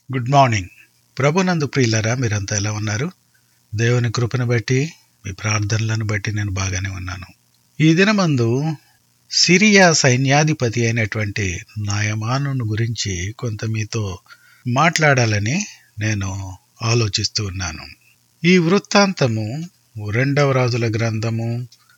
good morning ప్రభునందు ప్రియులరా మీరంతా ఎలా ఉన్నారు దేవుని కృపను బట్టి మీ ప్రార్థనలను బట్టి నేను బాగానే ఉన్నాను ఈ దినమందు సిరియా సైన్యాధిపతి అయినటువంటి నాయమాను గురించి కొంత మీతో మాట్లాడాలని నేను ఆలోచిస్తూ ఉన్నాను ఈ వృత్తాంతము రెండవ రాజుల గ్రంథము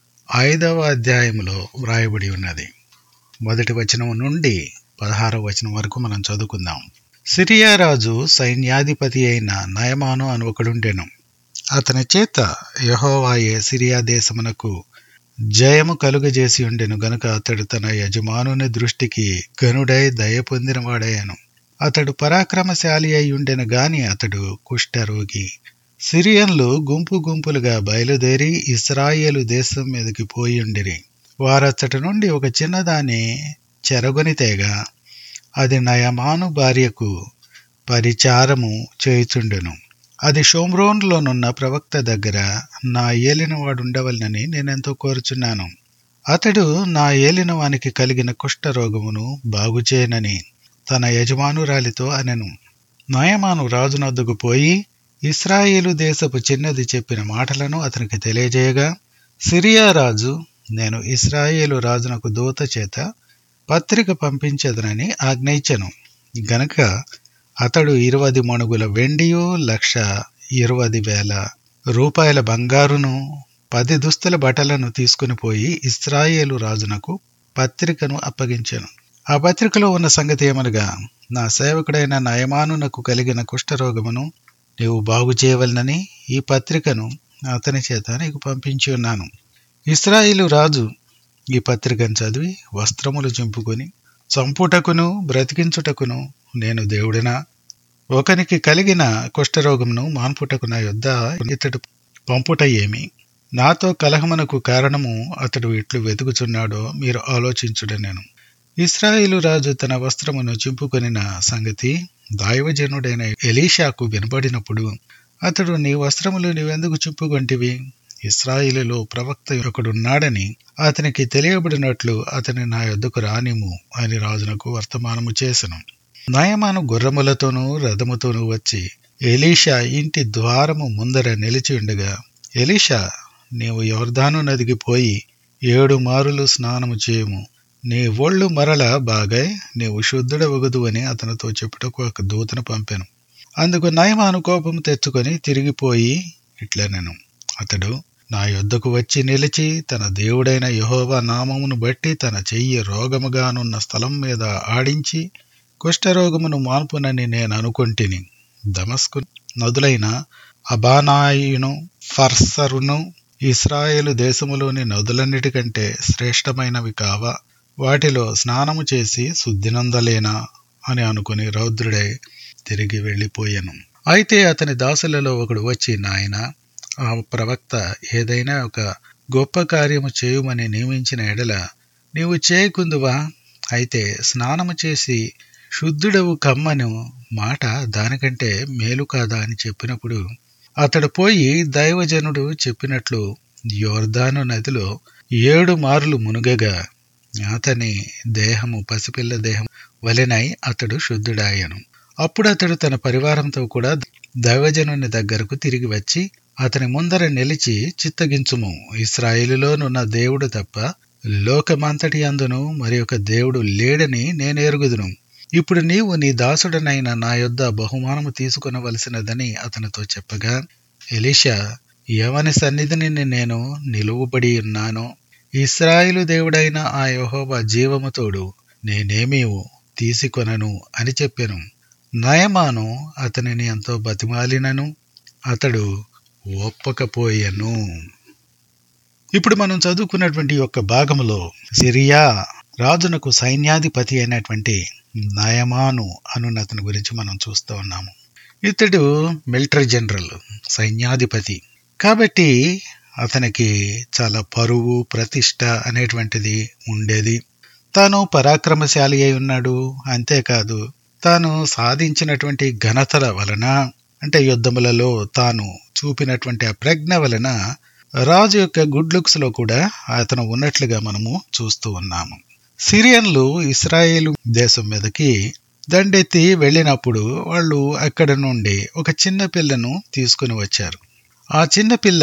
ఐదవ అధ్యాయంలో వ్రాయబడి ఉన్నది మొదటి వచనం నుండి పదహారవ వచనం వరకు మనం చదువుకుందాం సిరియా రాజు సైన్యాధిపతి అయిన నయమాను అని ఒకడుండెను అతని చేత యహోవాయే సిరియా దేశమునకు జయము కలుగజేసి ఉండెను గనుక అతడు తన యజమానుని దృష్టికి గనుడై దయ పొందినవాడయ్యాను అతడు పరాక్రమశాలి అయి ఉండెను గాని అతడు కుష్ఠరోగి సిరియన్లు గుంపు గుంపులుగా బయలుదేరి ఇస్రాయేలు దేశం మీదకి పోయిండిరి వారచ్చటి నుండి ఒక చిన్నదాన్ని చెరగొని తేగా అది నయమాను భార్యకు పరిచారము చేయుచుండెను అది షోమ్రోన్లోనున్న ప్రవక్త దగ్గర నా ఏలినవాడు ఉండవలనని నేనెంతో కోరుచున్నాను అతడు నా ఏలినవానికి కలిగిన కుష్ఠరోగమును బాగుచేయనని తన యజమానురాలితో అనెను నయమాను రాజునొద్దకు పోయి ఇస్రాయేలు దేశపు చిన్నది చెప్పిన మాటలను అతనికి తెలియజేయగా సిరియా రాజు నేను ఇస్రాయేలు రాజునకు దూత చేత పత్రిక పంపించదనని ఆజ్ఞయించెను గనక అతడు ఇరవది మణుగుల వెండియు లక్ష ఇరవది వేల రూపాయల బంగారును పది దుస్తుల బట్టలను తీసుకుని పోయి ఇస్రాయేలు రాజునకు పత్రికను అప్పగించాను ఆ పత్రికలో ఉన్న సంగతి ఏమనగా నా సేవకుడైన నయమానునకు కలిగిన కుష్ఠరోగమును నీవు బాగు చేయవలనని ఈ పత్రికను అతని చేత నీకు పంపించి ఉన్నాను ఇస్రాయిలు రాజు ఈ పత్రికను చదివి వస్త్రములు చింపుకొని చంపుటకును బ్రతికించుటకును నేను దేవుడినా ఒకనికి కలిగిన కుష్ఠరోగమును మాన్పుటకు నా యొద్ద ఇతడు పంపుట ఏమి నాతో కలహమునకు కారణము అతడు ఇట్లు వెతుకుచున్నాడో మీరు ఆలోచించుడ నేను ఇస్రాయిలు రాజు తన వస్త్రమును చింపుకొనిన సంగతి దైవజనుడైన ఎలీషాకు వినబడినప్పుడు అతడు నీ వస్త్రములు నీవెందుకు చింపుకొంటివి ఇస్రాయిలులో ప్రవక్త ఒకడున్నాడని అతనికి తెలియబడినట్లు అతని నా యొద్దకు రానిము అని రాజునకు వర్తమానము చేసెను నయమాను గుర్రములతోనూ రథముతోనూ వచ్చి ఎలీషా ఇంటి ద్వారము ముందర నిలిచి ఉండగా ఎలీషా నీవు యోర్ధాను నదికి పోయి ఏడు మారులు స్నానము చేయము నీ ఒళ్ళు మరల బాగై నీవు శుద్ధుడవగదు అని అతనితో చెప్పుటకు ఒక దూతను పంపాను అందుకు నయమాను కోపం తెచ్చుకొని తిరిగిపోయి ఇట్లా నేను అతడు నా యొద్దకు వచ్చి నిలిచి తన దేవుడైన యహోవా నామమును బట్టి తన చెయ్యి రోగముగానున్న స్థలం మీద ఆడించి కుష్ఠరోగమును మాన్పునని నేను అనుకొంటిని దమస్కు నదులైన అబానాయును ఫర్సరును ఇస్రాయేలు దేశములోని నదులన్నిటికంటే శ్రేష్టమైనవి కావా వాటిలో స్నానము చేసి శుద్ధినందలేనా అని అనుకుని రౌద్రుడై తిరిగి వెళ్ళిపోయాను అయితే అతని దాసులలో ఒకడు వచ్చి నాయన ఆ ప్రవక్త ఏదైనా ఒక గొప్ప కార్యము చేయుమని నియమించిన ఎడల నీవు చేయకుందువా అయితే స్నానము చేసి శుద్ధుడవు కమ్మను మాట దానికంటే మేలు కాదా అని చెప్పినప్పుడు అతడు పోయి దైవజనుడు చెప్పినట్లు యోర్ధాను నదిలో ఏడు మార్లు మునుగగా అతని దేహము పసిపిల్ల దేహం వలెనై అతడు శుద్ధుడాయను అప్పుడు అతడు తన పరివారంతో కూడా దైవజనుని దగ్గరకు తిరిగి వచ్చి అతని ముందర నిలిచి చిత్తగించుము ఇస్రాయేలులోనున్న దేవుడు తప్ప లోకమంతటి అందును మరి ఒక దేవుడు లేడని నేను ఎరుగుదును ఇప్పుడు నీవు నీ దాసుడనైన నా యొద్ద బహుమానము తీసుకునవలసినదని అతనితో చెప్పగా ఎలీషా ఎవని సన్నిధిని నేను నిలువబడి ఉన్నానో ఇస్రాయిలు దేవుడైన ఆ యహోవ జీవముతోడు నేనేమీ తీసుకొనను అని చెప్పాను నయమాను అతనిని ఎంతో బతిమాలినను అతడు ఒప్పకపోయాను ఇప్పుడు మనం చదువుకున్నటువంటి యొక్క భాగములో సిరియా రాజునకు సైన్యాధిపతి అయినటువంటి నయమాను అనున్న అతని గురించి మనం చూస్తూ ఉన్నాము ఇతడు మిలిటరీ జనరల్ సైన్యాధిపతి కాబట్టి అతనికి చాలా పరువు ప్రతిష్ట అనేటువంటిది ఉండేది తాను పరాక్రమశాలి అయి ఉన్నాడు అంతేకాదు తాను సాధించినటువంటి ఘనతల వలన అంటే యుద్ధములలో తాను చూపినటువంటి ఆ ప్రజ్ఞ వలన రాజు యొక్క గుడ్ లుక్స్ లో కూడా అతను ఉన్నట్లుగా మనము చూస్తూ ఉన్నాము సిరియన్లు ఇస్రాయేలు దేశం మీదకి దండెత్తి వెళ్ళినప్పుడు వాళ్ళు అక్కడ నుండి ఒక చిన్న పిల్లను తీసుకుని వచ్చారు ఆ చిన్న పిల్ల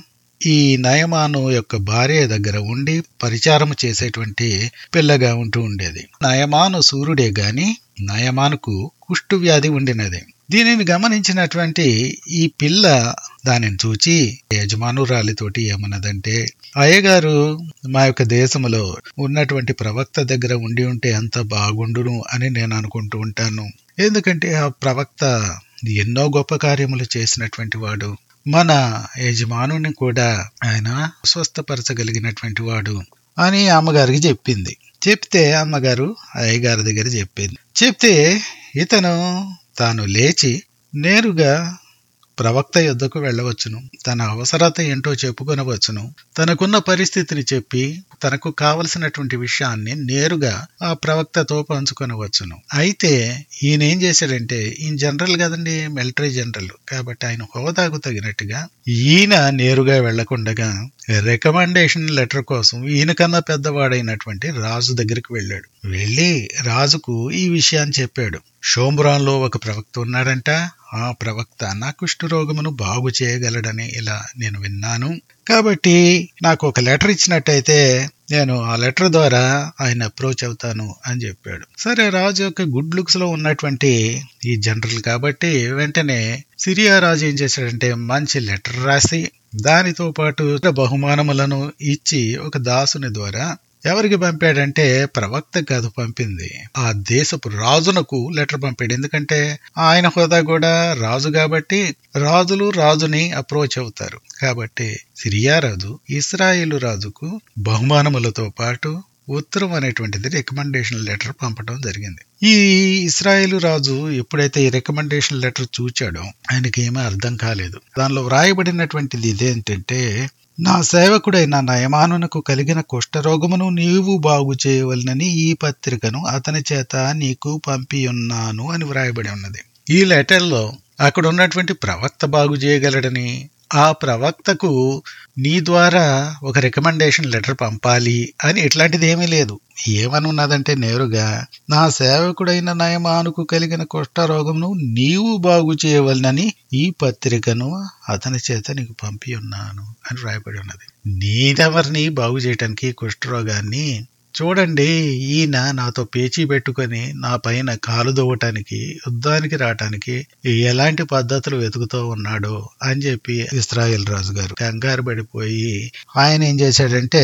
ఈ నయమాను యొక్క భార్య దగ్గర ఉండి పరిచారం చేసేటువంటి పిల్లగా ఉంటూ ఉండేది నయమాను సూర్యుడే గాని నయమానుకు కుష్టు వ్యాధి ఉండినది దీనిని గమనించినటువంటి ఈ పిల్ల దానిని చూచి యజమానురాలితోటి ఏమన్నదంటే అయ్యగారు మా యొక్క దేశంలో ఉన్నటువంటి ప్రవక్త దగ్గర ఉండి ఉంటే ఎంత బాగుండును అని నేను అనుకుంటూ ఉంటాను ఎందుకంటే ఆ ప్రవక్త ఎన్నో గొప్ప కార్యములు చేసినటువంటి వాడు మన యజమానుని కూడా ఆయన స్వస్థపరచగలిగినటువంటి వాడు అని అమ్మగారికి చెప్పింది చెప్తే అమ్మగారు అయ్యగారి దగ్గర చెప్పింది చెప్తే ఇతను తాను లేచి నేరుగా ప్రవక్త యుద్ధకు వెళ్ళవచ్చును తన అవసరత ఏంటో చెప్పుకొనవచ్చును తనకున్న పరిస్థితిని చెప్పి తనకు కావలసినటువంటి విషయాన్ని నేరుగా ఆ ప్రవక్తతో పంచుకొనవచ్చును అయితే ఈయన ఏం చేశాడంటే ఈయన జనరల్ కదండి మిలిటరీ జనరల్ కాబట్టి ఆయన హోదాకు తగినట్టుగా ఈయన నేరుగా వెళ్లకుండగా రికమెండేషన్ లెటర్ కోసం ఈయన కన్నా పెద్దవాడైనటువంటి రాజు దగ్గరికి వెళ్ళాడు వెళ్ళి రాజుకు ఈ విషయాన్ని చెప్పాడు షోమ్రాన్లో ఒక ప్రవక్త ఉన్నాడంట ఆ ప్రవక్త నా కుష్ఠరోగమును బాగు చేయగలడని ఇలా నేను విన్నాను కాబట్టి నాకు ఒక లెటర్ ఇచ్చినట్టయితే నేను ఆ లెటర్ ద్వారా ఆయన అప్రోచ్ అవుతాను అని చెప్పాడు సరే రాజు యొక్క గుడ్ లుక్స్ లో ఉన్నటువంటి ఈ జనరల్ కాబట్టి వెంటనే సిరియా రాజు ఏం చేశాడంటే మంచి లెటర్ రాసి దానితో పాటు బహుమానములను ఇచ్చి ఒక దాసుని ద్వారా ఎవరికి పంపాడంటే ప్రవక్త కాదు పంపింది ఆ దేశపు రాజునకు లెటర్ పంపాడు ఎందుకంటే ఆయన హోదా కూడా రాజు కాబట్టి రాజులు రాజుని అప్రోచ్ అవుతారు కాబట్టి సిరియా రాజు ఇస్రాయేలు రాజుకు బహుమానములతో పాటు ఉత్తరం అనేటువంటిది రికమెండేషన్ లెటర్ పంపడం జరిగింది ఈ ఇస్రాయేలు రాజు ఎప్పుడైతే ఈ రికమెండేషన్ లెటర్ చూచాడో ఆయనకి ఏమీ అర్థం కాలేదు దానిలో వ్రాయబడినటువంటిది ఇదేంటంటే నా సేవకుడైన నయమానునకు కలిగిన కుష్ఠరోగమును నీవు బాగు చేయవలనని ఈ పత్రికను అతని చేత నీకు పంపియున్నాను అని వ్రాయబడి ఉన్నది ఈ లెటర్లో అక్కడ ఉన్నటువంటి ప్రవక్త బాగు చేయగలడని ఆ ప్రవక్తకు నీ ద్వారా ఒక రికమెండేషన్ లెటర్ పంపాలి అని ఇట్లాంటిది ఏమీ లేదు ఏమని ఉన్నదంటే నేరుగా నా సేవకుడైన నయమానుకు కలిగిన కుష్ఠరోగమును నీవు బాగు చేయవలనని ఈ పత్రికను అతని చేత నీకు పంపి ఉన్నాను అని రాయబడి ఉన్నది నీదెవరిని బాగు చేయటానికి కుష్ఠరోగాన్ని చూడండి ఈయన నాతో పేచీ పెట్టుకొని నా పైన కాలు దువ్వటానికి యుద్ధానికి రావటానికి ఎలాంటి పద్ధతులు వెతుకుతూ ఉన్నాడో అని చెప్పి ఇస్రాయేల్ రాజు గారు కంగారు పడిపోయి ఆయన ఏం చేశాడంటే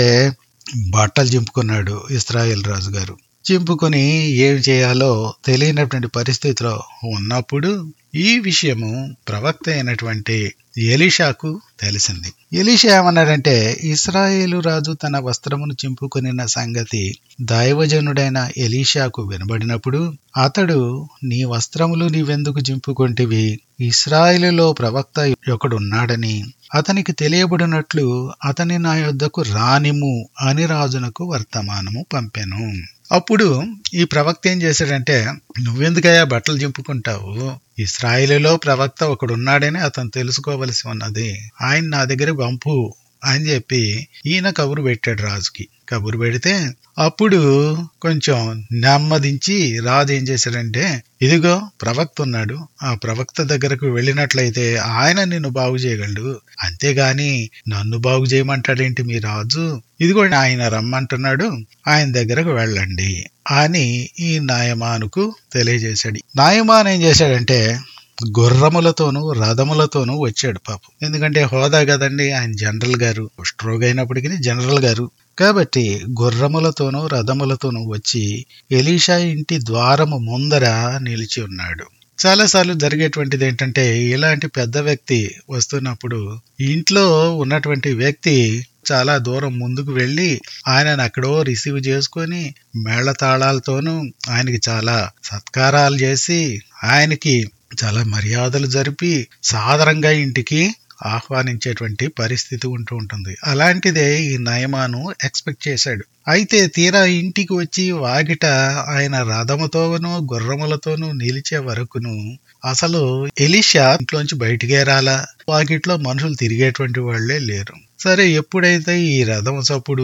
బట్టలు చింపుకున్నాడు ఇస్రాయేల్ రాజు గారు చింపుకొని ఏం చేయాలో తెలియనటువంటి పరిస్థితిలో ఉన్నప్పుడు ఈ విషయము ప్రవక్త అయినటువంటి ఎలీషాకు తెలిసింది ఎలీషా ఏమన్నాడంటే ఇస్రాయేలు రాజు తన వస్త్రమును చింపుకొనిన సంగతి దైవజనుడైన ఎలీషాకు వినబడినప్పుడు అతడు నీ వస్త్రములు నీవెందుకు చింపుకొంటివి ఇస్రాయేలులో ప్రవక్త ఒకడున్నాడని అతనికి తెలియబడినట్లు అతని నా యొద్దకు రానిము అని రాజునకు వర్తమానము పంపెను అప్పుడు ఈ ప్రవక్త ఏం చేశాడంటే నువ్వెందుకయ్యా బట్టలు చింపుకుంటావు ఇస్రాయిలులో ప్రవక్త ఒకడున్నాడని అతను తెలుసుకోవలసి ఉన్నది ఆయన నా దగ్గర పంపు అని చెప్పి ఈయన కబురు పెట్టాడు రాజుకి కబురు పెడితే అప్పుడు కొంచెం నెమ్మదించి రాజు ఏం చేశాడంటే ఇదిగో ప్రవక్త ఉన్నాడు ఆ ప్రవక్త దగ్గరకు వెళ్ళినట్లయితే ఆయన నిన్ను బాగు చేయగలడు అంతేగాని నన్ను బాగు చేయమంటాడేంటి మీ రాజు ఇదిగో ఆయన రమ్మంటున్నాడు ఆయన దగ్గరకు వెళ్ళండి అని ఈ నాయమానుకు తెలియజేశాడు నాయమాన్ ఏం చేశాడంటే గుర్రములతోనూ రథములతోనూ వచ్చాడు పాపం ఎందుకంటే హోదా కదండి ఆయన జనరల్ గారు స్ట్రోక్ అయినప్పటికీ జనరల్ గారు కాబట్టి గుర్రములతోనూ రథములతోనూ వచ్చి ఎలీషా ఇంటి ద్వారము ముందర నిలిచి ఉన్నాడు చాలాసార్లు జరిగేటువంటిది ఏంటంటే ఇలాంటి పెద్ద వ్యక్తి వస్తున్నప్పుడు ఇంట్లో ఉన్నటువంటి వ్యక్తి చాలా దూరం ముందుకు వెళ్ళి ఆయనను అక్కడో రిసీవ్ చేసుకొని మేళతాళాలతోనూ ఆయనకి చాలా సత్కారాలు చేసి ఆయనకి చాలా మర్యాదలు జరిపి సాదరంగా ఇంటికి ఆహ్వానించేటువంటి పరిస్థితి ఉంటూ ఉంటుంది అలాంటిదే ఈ నయమాను ఎక్స్పెక్ట్ చేశాడు అయితే తీరా ఇంటికి వచ్చి వాగిట ఆయన రథముతోనూ గుర్రములతోనూ నిలిచే వరకును అసలు ఎలిషా ఇంట్లోంచి బయటికే రాలా వాకిట్లో మనుషులు తిరిగేటువంటి వాళ్లే లేరు సరే ఎప్పుడైతే ఈ రథం చప్పుడు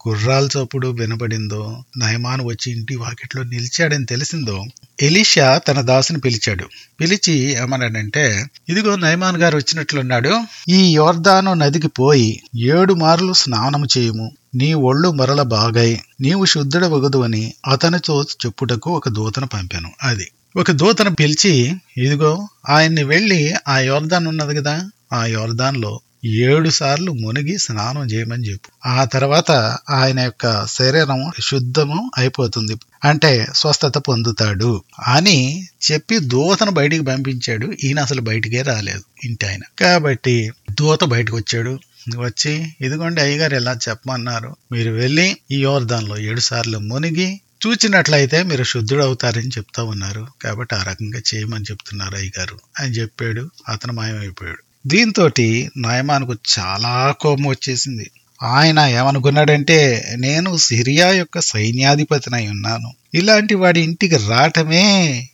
గుర్రాల చప్పుడు వినబడిందో నయమాను వచ్చి ఇంటి వాకిట్లో నిలిచాడని తెలిసిందో ఎలీషా తన దాసుని పిలిచాడు పిలిచి ఏమన్నాడంటే ఇదిగో నయమాన్ గారు వచ్చినట్లున్నాడు ఈ యోర్దాను నదికి పోయి ఏడు మార్లు స్నానము చేయుము నీ ఒళ్ళు మరల బాగై నీవు శుద్ధుడవగదు అని అతనితో చెప్పుటకు ఒక దూతను పంపాను అది ఒక దూతను పిలిచి ఇదిగో ఆయన్ని వెళ్ళి ఆ యోర్దాన్ ఉన్నది కదా ఆ యోర్దాన్లో ఏడు సార్లు మునిగి స్నానం చేయమని చెప్పు ఆ తర్వాత ఆయన యొక్క శరీరం శుద్ధము అయిపోతుంది అంటే స్వస్థత పొందుతాడు అని చెప్పి దూతను బయటికి పంపించాడు ఈయన అసలు బయటికే రాలేదు ఇంటి ఆయన కాబట్టి దూత బయటకు వచ్చాడు వచ్చి ఇదిగోండి అయ్యగారు ఎలా చెప్పమన్నారు మీరు వెళ్ళి ఈ యోర్దాన్లో ఏడు సార్లు మునిగి చూచినట్లయితే మీరు శుద్ధుడవుతారని చెప్తా ఉన్నారు కాబట్టి ఆ రకంగా చేయమని చెప్తున్నారు అయ్యగారు అని చెప్పాడు అతను మాయమైపోయాడు దీంతో నయమానుకు చాలా కోపం వచ్చేసింది ఆయన ఏమనుకున్నాడంటే నేను సిరియా యొక్క సైన్యాధిపతినై ఉన్నాను ఇలాంటి వాడి ఇంటికి రావటమే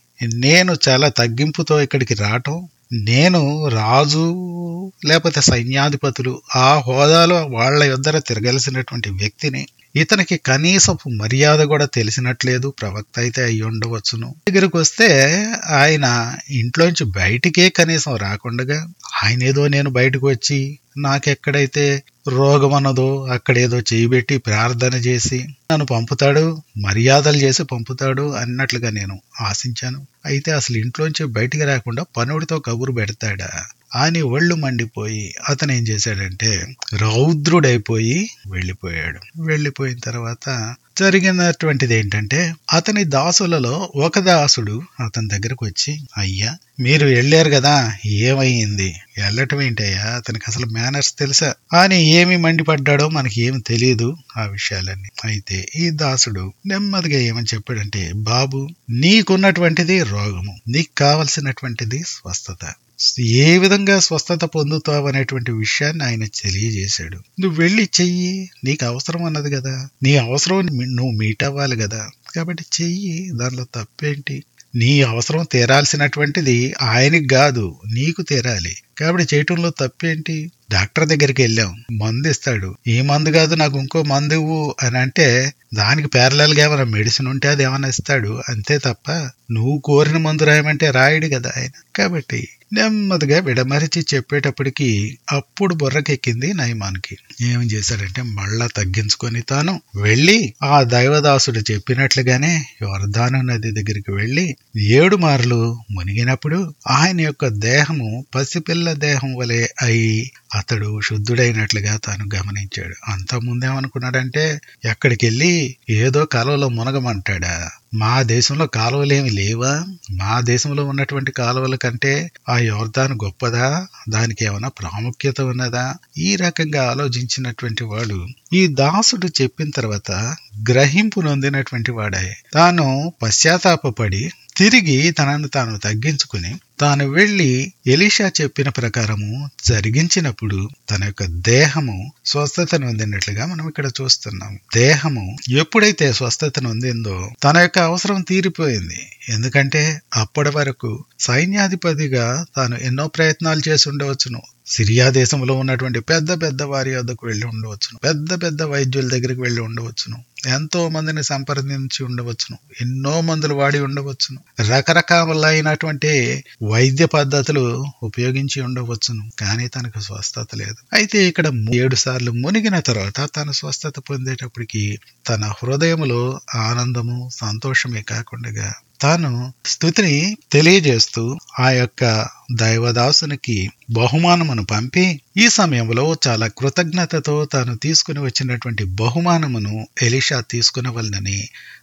నేను చాలా తగ్గింపుతో ఇక్కడికి రావటం నేను రాజు లేకపోతే సైన్యాధిపతులు ఆ హోదాలో వాళ్ళ యొద్దర తిరగలసినటువంటి వ్యక్తిని ఇతనికి కనీసపు మర్యాద కూడా తెలిసినట్లేదు ప్రవక్త అయితే అయి ఉండవచ్చును దగ్గరకు వస్తే ఆయన ఇంట్లోంచి బయటికే కనీసం రాకుండగా ఆయన ఏదో నేను బయటకు వచ్చి నాకెక్కడైతే రోగం అన్నదో అక్కడేదో చేయబెట్టి ప్రార్థన చేసి నన్ను పంపుతాడు మర్యాదలు చేసి పంపుతాడు అన్నట్లుగా నేను ఆశించాను అయితే అసలు ఇంట్లోంచి బయటికి రాకుండా పనుడితో కబురు పెడతాడా అని ఒళ్ళు మండిపోయి అతను ఏం చేశాడంటే రౌద్రుడైపోయి వెళ్ళిపోయాడు వెళ్ళిపోయిన తర్వాత జరిగినటువంటిది ఏంటంటే అతని దాసులలో ఒక దాసుడు అతని దగ్గరకు వచ్చి అయ్యా మీరు వెళ్ళారు కదా ఏమయ్యింది వెళ్ళటం ఏంటయ్యా అతనికి అసలు మేనర్స్ తెలుసా అని ఏమి మండిపడ్డాడో మనకి ఏమి తెలియదు ఆ విషయాలన్నీ అయితే ఈ దాసుడు నెమ్మదిగా ఏమని చెప్పాడంటే బాబు నీకున్నటువంటిది రోగము నీకు కావలసినటువంటిది స్వస్థత ఏ విధంగా స్వస్థత పొందుతావు అనేటువంటి విషయాన్ని ఆయన తెలియజేశాడు నువ్వు వెళ్ళి చెయ్యి నీకు అవసరం అన్నది కదా నీ అవసరం నువ్వు మీట్ అవ్వాలి కదా కాబట్టి చెయ్యి దానిలో తప్పేంటి నీ అవసరం తీరాల్సినటువంటిది ఆయనకి కాదు నీకు తీరాలి కాబట్టి చేయటంలో తప్పేంటి డాక్టర్ దగ్గరికి వెళ్ళాం మందు ఇస్తాడు ఈ మందు కాదు నాకు ఇంకో మందు ఇవ్వు అని అంటే దానికి ప్యారలల్ గా ఏమైనా మెడిసిన్ ఉంటే అది ఏమైనా ఇస్తాడు అంతే తప్ప నువ్వు కోరిన మందు రాయమంటే రాయడు కదా ఆయన కాబట్టి నెమ్మదిగా విడమరిచి చెప్పేటప్పటికి అప్పుడు బుర్రకెక్కింది నయమానికి ఏం చేశాడంటే మళ్ళా తగ్గించుకొని తాను వెళ్ళి ఆ దైవదాసుడు చెప్పినట్లుగానే వర్ధాను నది దగ్గరికి వెళ్ళి ఏడు మార్లు మునిగినప్పుడు ఆయన యొక్క దేహము పసిపిల్ల దేహం వలె అయి అతడు శుద్ధుడైనట్లుగా తాను గమనించాడు అంత ముందేమనుకున్నాడంటే ఎక్కడికి వెళ్ళి ఏదో కాలువలో మునగమంటాడా మా దేశంలో కాలువలేమి లేవా మా దేశంలో ఉన్నటువంటి కాలువల కంటే ఆ యోర్దాను గొప్పదా దానికి ఏమైనా ప్రాముఖ్యత ఉన్నదా ఈ రకంగా ఆలోచించినటువంటి వాడు ఈ దాసుడు చెప్పిన తర్వాత గ్రహింపు నొందినటువంటి వాడే తాను పశ్చాత్తాపడి తిరిగి తనను తాను తగ్గించుకుని తాను వెళ్లి ఎలీషా చెప్పిన ప్రకారము జరిగించినప్పుడు తన యొక్క దేహము స్వస్థత నొందినట్లుగా మనం ఇక్కడ చూస్తున్నాం దేహము ఎప్పుడైతే స్వస్థత నొందిందో తన యొక్క అవసరం తీరిపోయింది ఎందుకంటే అప్పటి వరకు సైన్యాధిపతిగా తాను ఎన్నో ప్రయత్నాలు చేసి ఉండవచ్చును సిరియా దేశంలో ఉన్నటువంటి పెద్ద పెద్ద వారి వద్దకు వెళ్ళి ఉండవచ్చును పెద్ద పెద్ద వైద్యుల దగ్గరికి వెళ్ళి ఉండవచ్చును ఎంతో మందిని సంప్రదించి ఉండవచ్చును ఎన్నో మందులు వాడి ఉండవచ్చును రకరకాలైనటువంటి వైద్య పద్ధతులు ఉపయోగించి ఉండవచ్చును కానీ తనకు స్వస్థత లేదు అయితే ఇక్కడ ఏడు సార్లు మునిగిన తర్వాత తను స్వస్థత పొందేటప్పటికి తన హృదయములో ఆనందము సంతోషమే కాకుండా తాను స్థుతిని తెలియజేస్తూ ఆ యొక్క దైవదాసునికి బహుమానమును పంపి ఈ సమయంలో చాలా కృతజ్ఞతతో తాను తీసుకుని వచ్చినటువంటి బహుమానమును ఎలిషా తీసుకునవలనని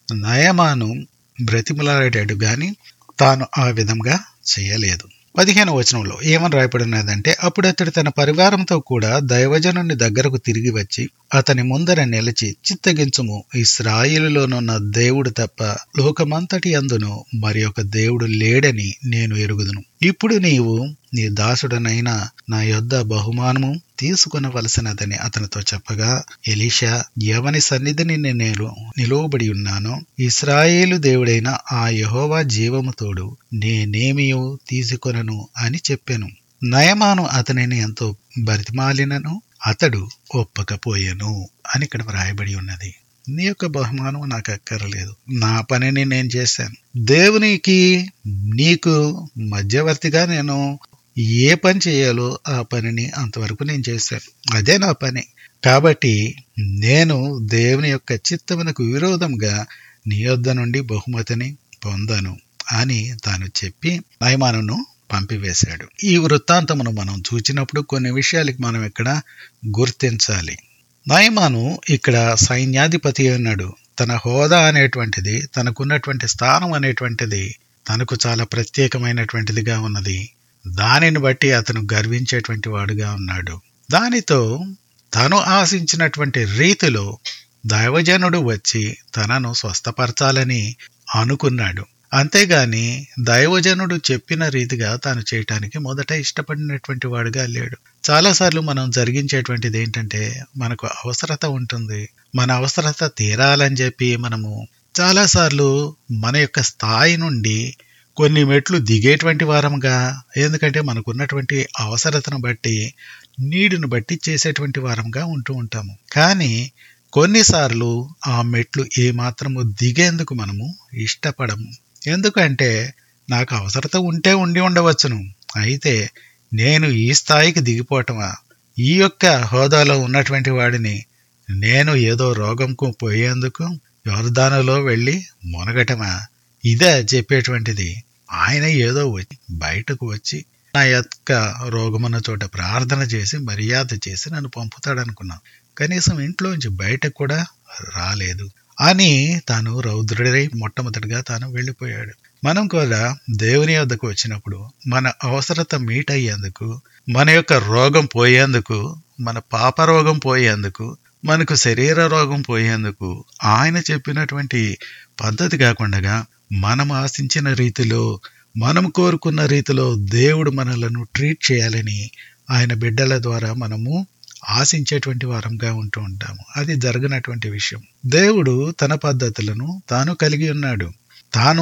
నయమాను బ్రతిమలాడాడు గాని తాను ఆ విధంగా చేయలేదు పదిహేను వచనంలో ఏమని రాయబడినదంటే అప్పుడు అతడు తన పరివారంతో కూడా దైవజనుని దగ్గరకు తిరిగి వచ్చి అతని ముందర నిలిచి చిత్తగించుము ఇస్రాయిలులోనున్న దేవుడు తప్ప లోకమంతటి అందును మరి ఒక దేవుడు లేడని నేను ఎరుగుదును ఇప్పుడు నీవు నీ దాసుడనైనా నా యొద్ద బహుమానము తీసుకునవలసినదని అతనితో చెప్పగా ఎలీషా ఎవని సన్నిధిని నేను నిలువబడి ఉన్నానో ఇస్రాయేలు దేవుడైన ఆ యహోవా జీవము తోడు నేనేమియో తీసుకొనను అని చెప్పాను నయమాను అతనిని ఎంతో బతిమాలినను అతడు ఒప్పకపోయాను అని ఇక్కడ వ్రాయబడి ఉన్నది నీ యొక్క బహుమానం నాకు అక్కర్లేదు నా పనిని నేను చేశాను దేవునికి నీకు మధ్యవర్తిగా నేను ఏ పని చేయాలో ఆ పనిని అంతవరకు నేను చేశాను అదే నా పని కాబట్టి నేను దేవుని యొక్క చిత్తమునకు విరోధంగా నీ యొద్ద నుండి బహుమతిని పొందాను అని తాను చెప్పి నయమానును పంపివేశాడు ఈ వృత్తాంతమును మనం చూచినప్పుడు కొన్ని విషయాలకి మనం ఇక్కడ గుర్తించాలి నయమాను ఇక్కడ సైన్యాధిపతి అన్నాడు తన హోదా అనేటువంటిది తనకున్నటువంటి స్థానం అనేటువంటిది తనకు చాలా ప్రత్యేకమైనటువంటిదిగా ఉన్నది దానిని బట్టి అతను గర్వించేటువంటి వాడుగా ఉన్నాడు దానితో తను ఆశించినటువంటి రీతిలో దైవజనుడు వచ్చి తనను స్వస్థపరచాలని అనుకున్నాడు అంతేగాని దైవజనుడు చెప్పిన రీతిగా తాను చేయటానికి మొదట ఇష్టపడినటువంటి వాడుగా లేడు చాలాసార్లు మనం జరిగించేటువంటిది ఏంటంటే మనకు అవసరత ఉంటుంది మన అవసరత తీరాలని చెప్పి మనము చాలాసార్లు మన యొక్క స్థాయి నుండి కొన్ని మెట్లు దిగేటువంటి వారంగా ఎందుకంటే మనకున్నటువంటి అవసరతను బట్టి నీడును బట్టి చేసేటువంటి వారంగా ఉంటూ ఉంటాము కానీ కొన్నిసార్లు ఆ మెట్లు ఏమాత్రము దిగేందుకు మనము ఇష్టపడము ఎందుకంటే నాకు అవసరత ఉంటే ఉండి ఉండవచ్చును అయితే నేను ఈ స్థాయికి దిగిపోవటమా ఈ యొక్క హోదాలో ఉన్నటువంటి వాడిని నేను ఏదో రోగంకు పోయేందుకు యోర్దానులో వెళ్ళి మునగటమా ఇదే చెప్పేటువంటిది ఆయన ఏదో వచ్చి బయటకు వచ్చి నా యొక్క రోగమున్న చోట ప్రార్థన చేసి మర్యాద చేసి నన్ను పంపుతాడనుకున్నాను కనీసం ఇంట్లోంచి బయటకు కూడా రాలేదు అని తాను రౌద్రుడై మొట్టమొదటిగా తాను వెళ్ళిపోయాడు మనం కూడా దేవుని వద్దకు వచ్చినప్పుడు మన అవసరత మీట్ అయ్యేందుకు మన యొక్క రోగం పోయేందుకు మన పాప రోగం పోయేందుకు మనకు శరీర రోగం పోయేందుకు ఆయన చెప్పినటువంటి పద్ధతి కాకుండా మనం ఆశించిన రీతిలో మనం కోరుకున్న రీతిలో దేవుడు మనలను ట్రీట్ చేయాలని ఆయన బిడ్డల ద్వారా మనము ఆశించేటువంటి వారంగా ఉంటూ ఉంటాము అది జరగనటువంటి విషయం దేవుడు తన పద్ధతులను తాను కలిగి ఉన్నాడు తాను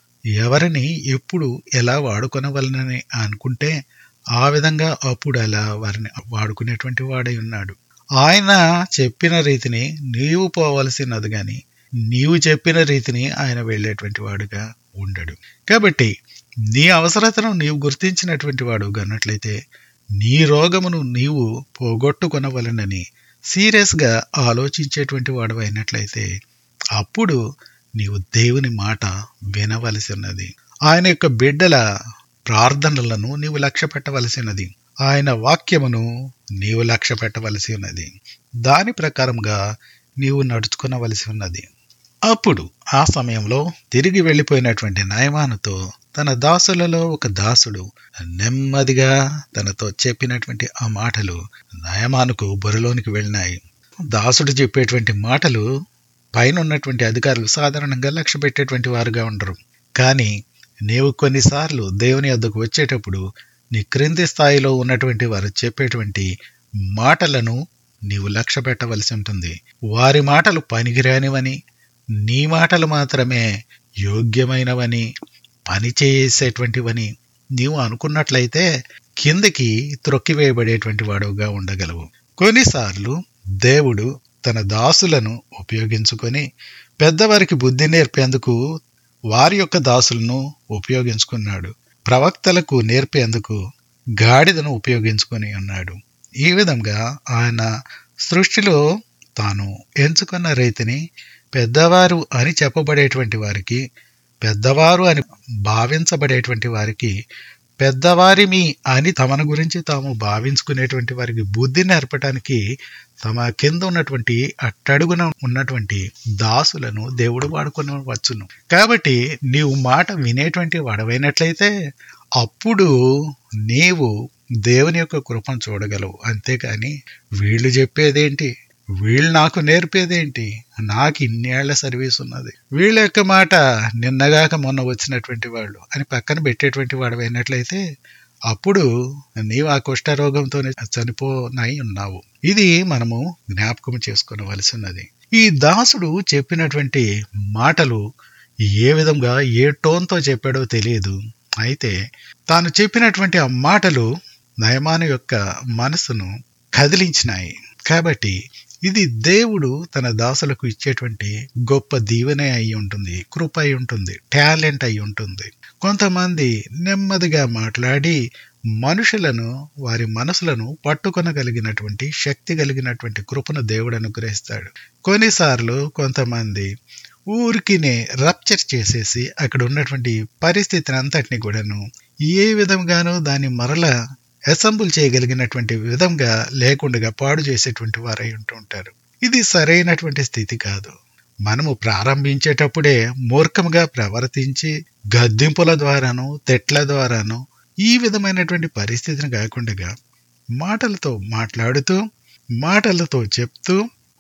ఎవరిని ఎప్పుడు ఎలా వాడుకొనవలనని అనుకుంటే ఆ విధంగా అప్పుడు అలా వారిని వాడుకునేటువంటి వాడై ఉన్నాడు ఆయన చెప్పిన రీతిని నీవు పోవలసినది గాని నీవు చెప్పిన రీతిని ఆయన వెళ్ళేటువంటి వాడుగా ఉండడు కాబట్టి నీ అవసరతను నీవు గుర్తించినటువంటి వాడు గన్నట్లయితే నీ రోగమును నీవు పోగొట్టుకొనవలనని సీరియస్గా ఆలోచించేటువంటి వాడు అయినట్లయితే అప్పుడు నీవు దేవుని మాట వినవలసి ఉన్నది ఆయన యొక్క బిడ్డల ప్రార్థనలను నీవు లక్ష్య పెట్టవలసినది ఆయన వాక్యమును నీవు లక్ష్య పెట్టవలసి ఉన్నది దాని ప్రకారంగా నీవు నడుచుకునవలసి ఉన్నది అప్పుడు ఆ సమయంలో తిరిగి వెళ్ళిపోయినటువంటి నయమానుతో తన దాసులలో ఒక దాసుడు నెమ్మదిగా తనతో చెప్పినటువంటి ఆ మాటలు నయమానుకు బొరలోనికి వెళ్ళినాయి దాసుడు చెప్పేటువంటి మాటలు పైన ఉన్నటువంటి అధికారులు సాధారణంగా లక్ష్య పెట్టేటువంటి వారుగా ఉండరు కానీ నీవు కొన్నిసార్లు దేవుని వద్దకు వచ్చేటప్పుడు నీ క్రింది స్థాయిలో ఉన్నటువంటి వారు చెప్పేటువంటి మాటలను నీవు లక్ష్య పెట్టవలసి ఉంటుంది వారి మాటలు పనికిరానివని నీ మాటలు మాత్రమే యోగ్యమైనవని పని చేసేటువంటివని నీవు అనుకున్నట్లయితే కిందకి త్రొక్కివేయబడేటువంటి వాడుగా ఉండగలవు కొన్నిసార్లు దేవుడు తన దాసులను ఉపయోగించుకొని పెద్దవారికి బుద్ధి నేర్పేందుకు వారి యొక్క దాసులను ఉపయోగించుకున్నాడు ప్రవక్తలకు నేర్పేందుకు గాడిదను ఉపయోగించుకొని ఉన్నాడు ఈ విధంగా ఆయన సృష్టిలో తాను ఎంచుకున్న రీతిని పెద్దవారు అని చెప్పబడేటువంటి వారికి పెద్దవారు అని భావించబడేటువంటి వారికి పెద్దవారి మీ అని తమను గురించి తాము భావించుకునేటువంటి వారికి బుద్ధి నేర్పడానికి తమ కింద ఉన్నటువంటి అట్టడుగున ఉన్నటువంటి దాసులను దేవుడు వాడుకొని వచ్చును కాబట్టి నీవు మాట వినేటువంటి వాడవైనట్లయితే అప్పుడు నీవు దేవుని యొక్క కృపను చూడగలవు అంతేకాని వీళ్ళు చెప్పేదేంటి వీళ్ళు నాకు నేర్పేదేంటి నాకు ఇన్నేళ్ల సర్వీస్ ఉన్నది వీళ్ళ యొక్క మాట నిన్నగాక మొన్న వచ్చినటువంటి వాళ్ళు అని పక్కన పెట్టేటువంటి వాడు అయినట్లయితే అప్పుడు నీవు ఆ కుష్ఠరోగంతో చనిపోనాయి ఉన్నావు ఇది మనము జ్ఞాపకం చేసుకోవలసి ఉన్నది ఈ దాసుడు చెప్పినటువంటి మాటలు ఏ విధంగా ఏ టోన్తో చెప్పాడో తెలియదు అయితే తాను చెప్పినటువంటి ఆ మాటలు నయమాను యొక్క మనసును కదిలించినాయి కాబట్టి ఇది దేవుడు తన దాసులకు ఇచ్చేటువంటి గొప్ప దీవెన అయి ఉంటుంది కృప అయి ఉంటుంది టాలెంట్ అయి ఉంటుంది కొంతమంది నెమ్మదిగా మాట్లాడి మనుషులను వారి మనసులను పట్టుకొనగలిగినటువంటి శక్తి కలిగినటువంటి కృపను దేవుడు అనుగ్రహిస్తాడు కొన్నిసార్లు కొంతమంది ఊరికినే రప్చర్ చేసేసి అక్కడ ఉన్నటువంటి పరిస్థితిని అంతటిని కూడాను ఏ విధంగానూ దాన్ని మరలా అసెంబుల్ చేయగలిగినటువంటి విధంగా లేకుండా పాడు చేసేటువంటి వారై ఉంటూ ఉంటారు ఇది సరైనటువంటి స్థితి కాదు మనము ప్రారంభించేటప్పుడే మూర్ఖంగా ప్రవర్తించి గద్దింపుల ద్వారాను తెట్ల ద్వారాను ఈ విధమైనటువంటి పరిస్థితిని కాకుండా మాటలతో మాట్లాడుతూ మాటలతో చెప్తూ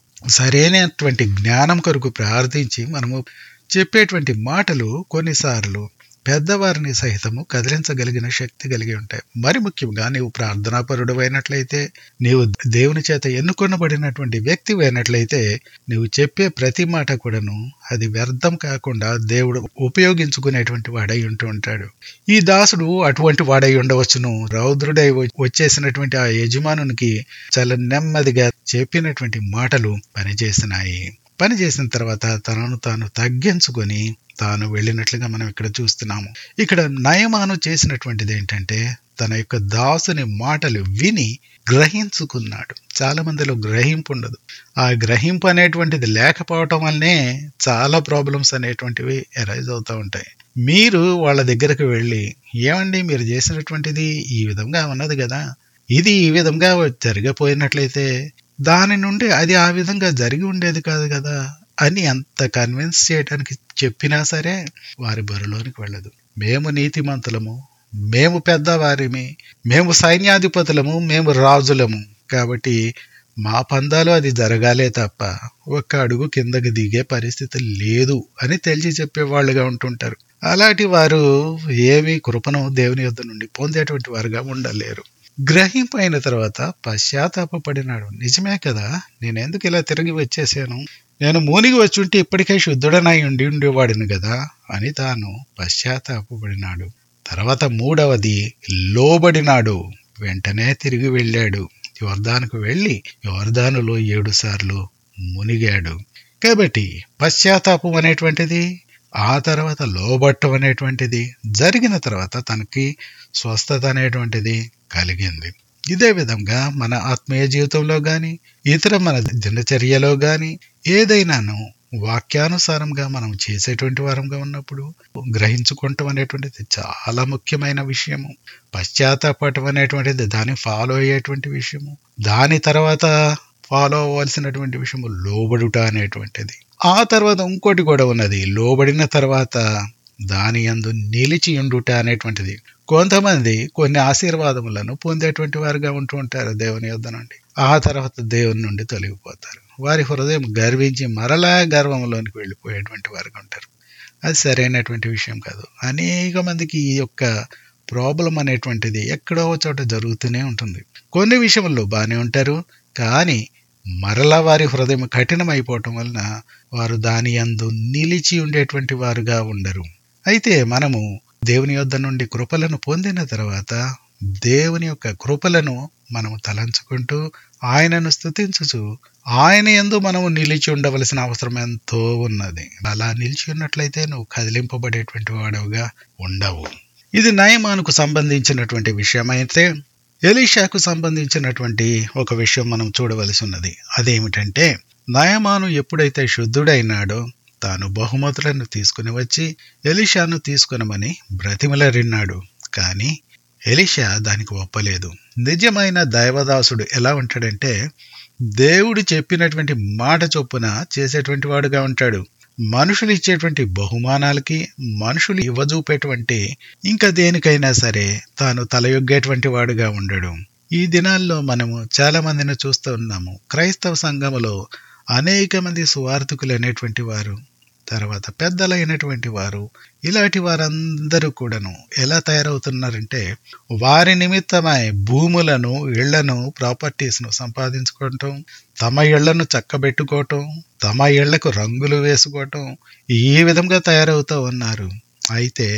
సరైనటువంటి జ్ఞానం కొరకు ప్రార్థించి మనము చెప్పేటువంటి మాటలు కొన్నిసార్లు పెద్దవారిని సహితము కదిలించగలిగిన శక్తి కలిగి ఉంటాయి మరి ముఖ్యంగా నీవు ప్రార్థనాపరుడు అయినట్లయితే నీవు దేవుని చేత ఎన్నుకొనబడినటువంటి వ్యక్తి అయినట్లయితే నీవు చెప్పే ప్రతి మాట కూడాను అది వ్యర్థం కాకుండా దేవుడు ఉపయోగించుకునేటువంటి వాడై ఉంటూ ఉంటాడు ఈ దాసుడు అటువంటి వాడై ఉండవచ్చును రౌద్రుడై వచ్చేసినటువంటి ఆ యజమానునికి చాలా నెమ్మదిగా చెప్పినటువంటి మాటలు పనిచేసినాయి పని చేసిన తర్వాత తనను తాను తగ్గించుకొని తాను వెళ్ళినట్లుగా మనం ఇక్కడ చూస్తున్నాము ఇక్కడ నయమాను చేసినటువంటిది ఏంటంటే తన యొక్క దాసుని మాటలు విని గ్రహించుకున్నాడు చాలా మందిలో గ్రహింపు ఉండదు ఆ గ్రహింపు అనేటువంటిది లేకపోవటం వల్లనే చాలా ప్రాబ్లమ్స్ అనేటువంటివి ఎరైజ్ అవుతూ ఉంటాయి మీరు వాళ్ళ దగ్గరకు వెళ్ళి ఏమండి మీరు చేసినటువంటిది ఈ విధంగా ఉన్నది కదా ఇది ఈ విధంగా జరిగిపోయినట్లయితే దాని నుండి అది ఆ విధంగా జరిగి ఉండేది కాదు కదా అని అంత కన్విన్స్ చేయడానికి చెప్పినా సరే వారి బరిలోనికి వెళ్ళదు మేము నీతిమంతులము మేము పెద్దవారిమి మేము సైన్యాధిపతులము మేము రాజులము కాబట్టి మా పందాలు అది జరగాలే తప్ప ఒక్క అడుగు కిందకి దిగే పరిస్థితి లేదు అని తెలిసి చెప్పేవాళ్ళుగా ఉంటుంటారు అలాంటి వారు ఏమి కృపను దేవుని యొద్ద నుండి పొందేటువంటి వారుగా ఉండలేరు గ్రహింపు అయిన తర్వాత పశ్చాత్తాపడినాడు నిజమే కదా నేను ఎందుకు ఇలా తిరిగి వచ్చేసాను నేను మూనిగి వచ్చి ఉంటే ఇప్పటికే శుద్ధుడనై ఉండి ఉండేవాడిని కదా అని తాను పశ్చాత్తాపడినాడు తర్వాత మూడవది లోబడినాడు వెంటనే తిరిగి వెళ్ళాడు యోర్దానుకు వెళ్ళి యోర్దానులో ఏడు సార్లు మునిగాడు కాబట్టి పశ్చాత్తాపం అనేటువంటిది ఆ తర్వాత లోబట్టం అనేటువంటిది జరిగిన తర్వాత తనకి స్వస్థత అనేటువంటిది కలిగింది ఇదే విధంగా మన ఆత్మీయ జీవితంలో గాని ఇతర మన దినచర్యలో గాని ఏదైనాను వాక్యానుసారంగా మనం చేసేటువంటి వారంగా ఉన్నప్పుడు గ్రహించుకోవటం అనేటువంటిది చాలా ముఖ్యమైన విషయము పశ్చాత్తాపటం అనేటువంటిది దాన్ని ఫాలో అయ్యేటువంటి విషయము దాని తర్వాత ఫాలో అవ్వాల్సినటువంటి విషయము లోబడుట అనేటువంటిది ఆ తర్వాత ఇంకోటి కూడా ఉన్నది లోబడిన తర్వాత దాని యందు నిలిచి ఉండుట అనేటువంటిది కొంతమంది కొన్ని ఆశీర్వాదములను పొందేటువంటి వారుగా ఉంటూ ఉంటారు దేవుని యొద్ద నుండి ఆ తర్వాత దేవుని నుండి తొలగిపోతారు వారి హృదయం గర్వించి మరలా గర్వంలోనికి వెళ్ళిపోయేటువంటి వారుగా ఉంటారు అది సరైనటువంటి విషయం కాదు అనేక మందికి ఈ యొక్క ప్రాబ్లం అనేటువంటిది ఎక్కడో చోట జరుగుతూనే ఉంటుంది కొన్ని విషయంలో బాగానే ఉంటారు కానీ మరలా వారి హృదయం కఠినమైపోవటం వలన వారు దాని అందు నిలిచి ఉండేటువంటి వారుగా ఉండరు అయితే మనము దేవుని యొద్ద నుండి కృపలను పొందిన తర్వాత దేవుని యొక్క కృపలను మనము తలంచుకుంటూ ఆయనను స్థుతించుచు ఆయన ఎందు మనము నిలిచి ఉండవలసిన అవసరం ఎంతో ఉన్నది అలా నిలిచి ఉన్నట్లయితే నువ్వు కదిలింపబడేటువంటి వాడవుగా ఉండవు ఇది నయమానుకు సంబంధించినటువంటి విషయం అయితే ఎలీషాకు సంబంధించినటువంటి ఒక విషయం మనం చూడవలసి ఉన్నది అదేమిటంటే నయమాను ఎప్పుడైతే శుద్ధుడైనాడో తాను బహుమతులను తీసుకుని వచ్చి ఎలిషాను తీసుకునమని బ్రతిమలరిన్నాడు కానీ ఎలిషా దానికి ఒప్పలేదు నిజమైన దైవదాసుడు ఎలా ఉంటాడంటే దేవుడు చెప్పినటువంటి మాట చొప్పున చేసేటువంటి వాడుగా ఉంటాడు మనుషులు ఇచ్చేటువంటి బహుమానాలకి మనుషులు ఇవ్వజూపేటువంటి ఇంకా దేనికైనా సరే తాను తలయొగ్గేటువంటి వాడుగా ఉండడు ఈ దినాల్లో మనము చాలా మందిని చూస్తూ ఉన్నాము క్రైస్తవ సంఘములో అనేక మంది సువార్థికులు అనేటువంటి వారు తర్వాత పెద్దలైనటువంటి వారు ఇలాంటి వారందరూ కూడాను ఎలా తయారవుతున్నారంటే వారి నిమిత్తమై భూములను ఇళ్లను ప్రాపర్టీస్ను సంపాదించుకోవటం తమ ఇళ్లను చక్కబెట్టుకోవటం తమ ఇళ్లకు రంగులు వేసుకోవటం ఈ విధంగా తయారవుతూ ఉన్నారు అయితే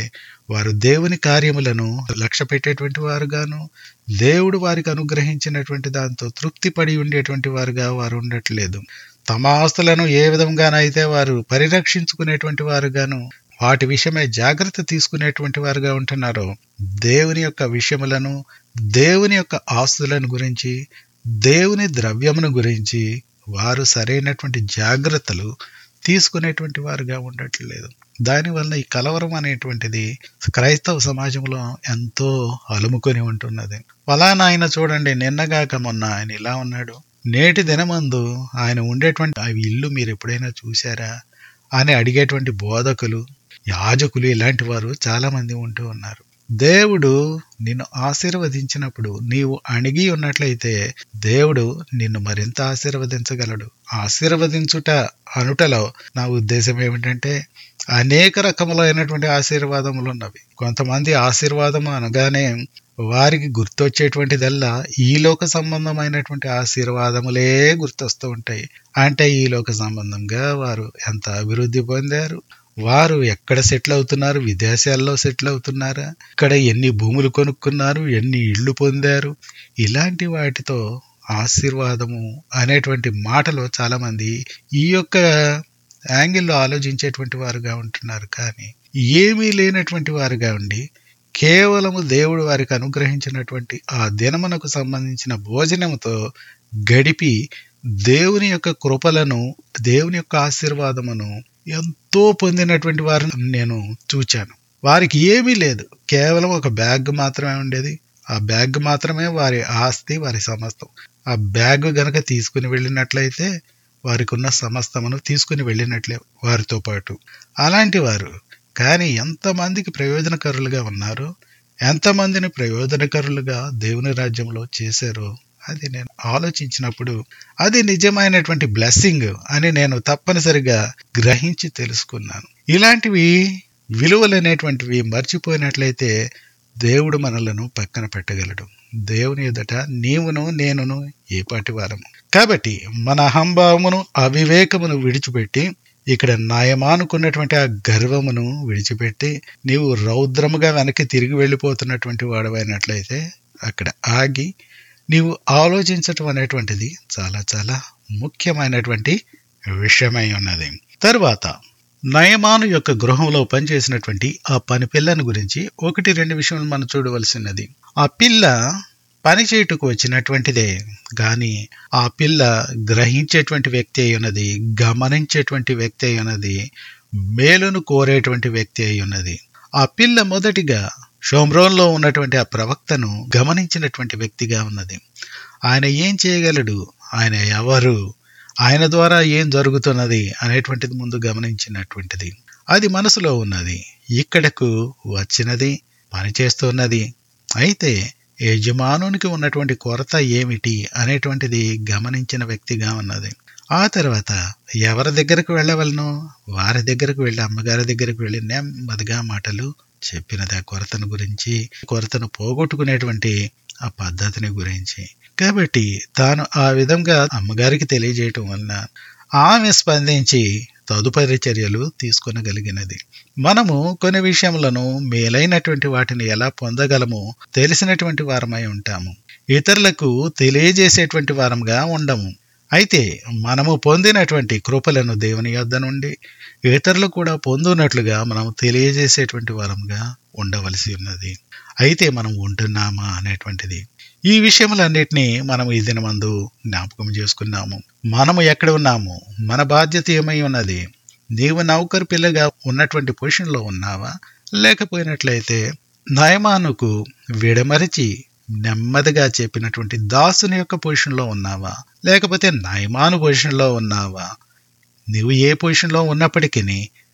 వారు దేవుని కార్యములను లక్ష్య పెట్టేటువంటి వారుగాను దేవుడు వారికి అనుగ్రహించినటువంటి దాంతో తృప్తి పడి ఉండేటువంటి వారుగా వారు ఉండట్లేదు తమ ఆస్తులను ఏ విధంగానైతే వారు పరిరక్షించుకునేటువంటి వారుగాను వాటి విషయమై జాగ్రత్త తీసుకునేటువంటి వారుగా ఉంటున్నారో దేవుని యొక్క విషయములను దేవుని యొక్క ఆస్తులను గురించి దేవుని ద్రవ్యమును గురించి వారు సరైనటువంటి జాగ్రత్తలు తీసుకునేటువంటి వారుగా ఉండట్లేదు దానివల్ల ఈ కలవరం అనేటువంటిది క్రైస్తవ సమాజంలో ఎంతో అలుముకొని ఉంటున్నది ఫలానా ఆయన చూడండి నిన్నగాక మొన్న ఆయన ఇలా ఉన్నాడు నేటి దినమందు ఆయన ఉండేటువంటి ఆ ఇల్లు మీరు ఎప్పుడైనా చూశారా అని అడిగేటువంటి బోధకులు యాజకులు ఇలాంటి వారు చాలా మంది ఉంటూ ఉన్నారు దేవుడు నిన్ను ఆశీర్వదించినప్పుడు నీవు అణిగి ఉన్నట్లయితే దేవుడు నిన్ను మరింత ఆశీర్వదించగలడు ఆశీర్వదించుట అనుటలో నా ఉద్దేశం ఏమిటంటే అనేక రకములైనటువంటి ఆశీర్వాదములు ఉన్నవి కొంతమంది ఆశీర్వాదం అనగానే వారికి గుర్తొచ్చేటువంటిదల్లా ఈ లోక సంబంధమైనటువంటి ఆశీర్వాదములే గుర్తొస్తూ ఉంటాయి అంటే ఈ లోక సంబంధంగా వారు ఎంత అభివృద్ధి పొందారు వారు ఎక్కడ సెటిల్ అవుతున్నారు విదేశాల్లో సెటిల్ అవుతున్నారా ఇక్కడ ఎన్ని భూములు కొనుక్కున్నారు ఎన్ని ఇళ్ళు పొందారు ఇలాంటి వాటితో ఆశీర్వాదము అనేటువంటి మాటలో చాలా మంది ఈ యొక్క యాంగిల్లో ఆలోచించేటువంటి వారుగా ఉంటున్నారు కానీ ఏమీ లేనటువంటి వారుగా ఉండి కేవలము దేవుడు వారికి అనుగ్రహించినటువంటి ఆ దినమునకు సంబంధించిన భోజనముతో గడిపి దేవుని యొక్క కృపలను దేవుని యొక్క ఆశీర్వాదమును ఎంతో పొందినటువంటి వారిని నేను చూచాను వారికి ఏమీ లేదు కేవలం ఒక బ్యాగ్ మాత్రమే ఉండేది ఆ బ్యాగ్ మాత్రమే వారి ఆస్తి వారి సమస్తం ఆ బ్యాగ్ గనక తీసుకుని వెళ్ళినట్లయితే వారికి ఉన్న సమస్తమును తీసుకుని వెళ్ళినట్లే వారితో పాటు అలాంటి వారు కానీ ఎంతమందికి ప్రయోజనకరులుగా ఉన్నారో ఎంతమందిని ప్రయోజనకరులుగా దేవుని రాజ్యంలో చేశారో అది నేను ఆలోచించినప్పుడు అది నిజమైనటువంటి బ్లెస్సింగ్ అని నేను తప్పనిసరిగా గ్రహించి తెలుసుకున్నాను ఇలాంటివి విలువలు అనేటువంటివి మర్చిపోయినట్లయితే దేవుడు మనలను పక్కన పెట్టగలడు దేవుని ఎదుట నీవును నేనును ఏపాటి వారము కాబట్టి మన అహంభావమును అవివేకమును విడిచిపెట్టి ఇక్కడ నయమానుకున్నటువంటి ఆ గర్వమును విడిచిపెట్టి నీవు రౌద్రముగా వెనక్కి తిరిగి వెళ్ళిపోతున్నటువంటి వాడవైనట్లయితే అక్కడ ఆగి నీవు ఆలోచించటం అనేటువంటిది చాలా చాలా ముఖ్యమైనటువంటి విషయమై ఉన్నది తరువాత నయమాను యొక్క గృహంలో పనిచేసినటువంటి ఆ పని పిల్లని గురించి ఒకటి రెండు విషయాలు మనం చూడవలసినది ఆ పిల్ల పని చేయుటకు వచ్చినటువంటిదే గాని ఆ పిల్ల గ్రహించేటువంటి వ్యక్తి అయి ఉన్నది గమనించేటువంటి వ్యక్తి అయి ఉన్నది మేలును కోరేటువంటి వ్యక్తి అయి ఉన్నది ఆ పిల్ల మొదటిగా షోమ్రోన్లో ఉన్నటువంటి ఆ ప్రవక్తను గమనించినటువంటి వ్యక్తిగా ఉన్నది ఆయన ఏం చేయగలడు ఆయన ఎవరు ఆయన ద్వారా ఏం జరుగుతున్నది అనేటువంటిది ముందు గమనించినటువంటిది అది మనసులో ఉన్నది ఇక్కడకు వచ్చినది పనిచేస్తున్నది అయితే యజమానునికి ఉన్నటువంటి కొరత ఏమిటి అనేటువంటిది గమనించిన వ్యక్తిగా ఉన్నది ఆ తర్వాత ఎవరి దగ్గరకు వెళ్ళవలను వారి దగ్గరకు వెళ్ళి అమ్మగారి దగ్గరకు వెళ్ళి నెమ్మదిగా మాటలు చెప్పినది ఆ కొరతను గురించి కొరతను పోగొట్టుకునేటువంటి ఆ పద్ధతిని గురించి కాబట్టి తాను ఆ విధంగా అమ్మగారికి తెలియజేయటం వలన ఆమె స్పందించి తదుపరి చర్యలు తీసుకొనగలిగినది మనము కొన్ని విషయములను మేలైనటువంటి వాటిని ఎలా పొందగలమో తెలిసినటువంటి వారమై ఉంటాము ఇతరులకు తెలియజేసేటువంటి వారంగా ఉండము అయితే మనము పొందినటువంటి కృపలను దేవుని యొద్ద నుండి ఇతరులు కూడా పొందునట్లుగా మనం తెలియజేసేటువంటి వారంగా ఉండవలసి ఉన్నది అయితే మనం ఉంటున్నామా అనేటువంటిది ఈ విషయములన్నిటినీ మనం ఈ దినమందు జ్ఞాపకం చేసుకున్నాము మనము ఎక్కడ ఉన్నాము మన బాధ్యత ఏమై ఉన్నది నీవు నౌకరు పిల్లగా ఉన్నటువంటి పొజిషన్లో ఉన్నావా లేకపోయినట్లయితే నయమానుకు విడమరిచి నెమ్మదిగా చెప్పినటువంటి దాసుని యొక్క పొజిషన్లో ఉన్నావా లేకపోతే నయమాను పొజిషన్లో ఉన్నావా నీవు ఏ పొజిషన్లో ఉన్నప్పటికీ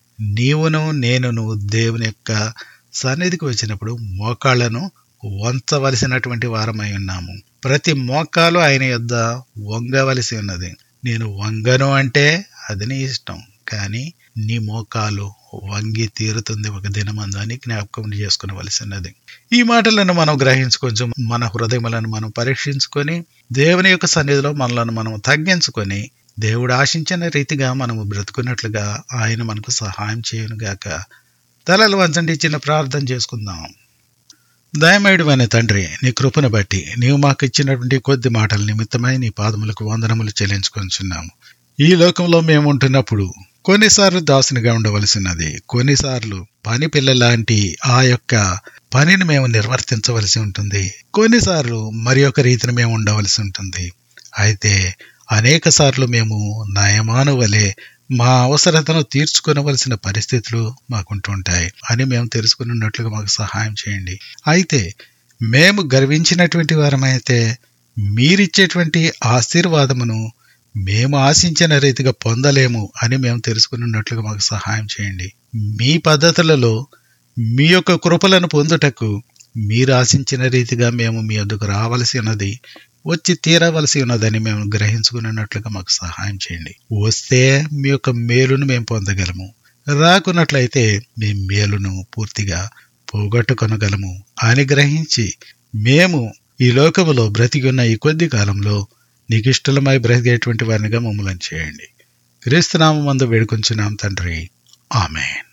నీవును నేనును దేవుని యొక్క సన్నిధికి వచ్చినప్పుడు మోకాళ్లను వంచవలసినటువంటి వారమై ఉన్నాము ప్రతి మోకాలు ఆయన యొద్ద వంగవలసి ఉన్నది నేను వంగను అంటే అది నీ ఇష్టం కానీ నీ మోకాలు వంగి తీరుతుంది ఒక దినమందు అని జ్ఞాపకం చేసుకునవలసినది ఈ మాటలను మనం గ్రహించి కొంచెం మన హృదయములను మనం పరీక్షించుకొని దేవుని యొక్క సన్నిధిలో మనలను మనం తగ్గించుకొని దేవుడు ఆశించిన రీతిగా మనము బ్రతుకున్నట్లుగా ఆయన మనకు సహాయం చేయనుగాక తలలు వంచండి చిన్న ప్రార్థన చేసుకుందాం దయమేయుడమైన తండ్రి నీ కృపను బట్టి నీవు మాకు ఇచ్చినటువంటి కొద్ది మాటల నిమిత్తమై నీ పాదములకు వందనములు చెల్లించుకొంచున్నాము ఈ లోకంలో మేము ఉంటున్నప్పుడు కొన్నిసార్లు దాసునిగా ఉండవలసినది కొన్నిసార్లు పని పిల్లలాంటి ఆ యొక్క పనిని మేము నిర్వర్తించవలసి ఉంటుంది కొన్నిసార్లు మరి ఒక రీతిని మేము ఉండవలసి ఉంటుంది అయితే అనేక సార్లు మేము నయమాను వలె మా అవసరతను తీర్చుకొనవలసిన పరిస్థితులు మాకుంటుంటాయి అని మేము తెలుసుకున్నట్లుగా మాకు సహాయం చేయండి అయితే మేము గర్వించినటువంటి వారమైతే మీరిచ్చేటువంటి ఆశీర్వాదమును మేము ఆశించిన రీతిగా పొందలేము అని మేము తెలుసుకున్నట్లుగా మాకు సహాయం చేయండి మీ పద్ధతులలో మీ యొక్క కృపలను పొందుటకు మీరు ఆశించిన రీతిగా మేము మీ వద్దకు రావలసి ఉన్నది వచ్చి తీరవలసి ఉన్నదని మేము గ్రహించుకున్నట్లుగా మాకు సహాయం చేయండి వస్తే మీ యొక్క మేలును మేము పొందగలము రాకున్నట్లయితే మీ మేలును పూర్తిగా పోగొట్టుకొనగలము అని గ్రహించి మేము ఈ లోకములో బ్రతికి ఉన్న ఈ కొద్ది కాలంలో నీకు ఇష్టలమై బ్రతికేటువంటి వారినిగా మమ్మల్ని చేయండి క్రీస్తునామందు వేడుకొంచున్నాం తండ్రి ఆమెన్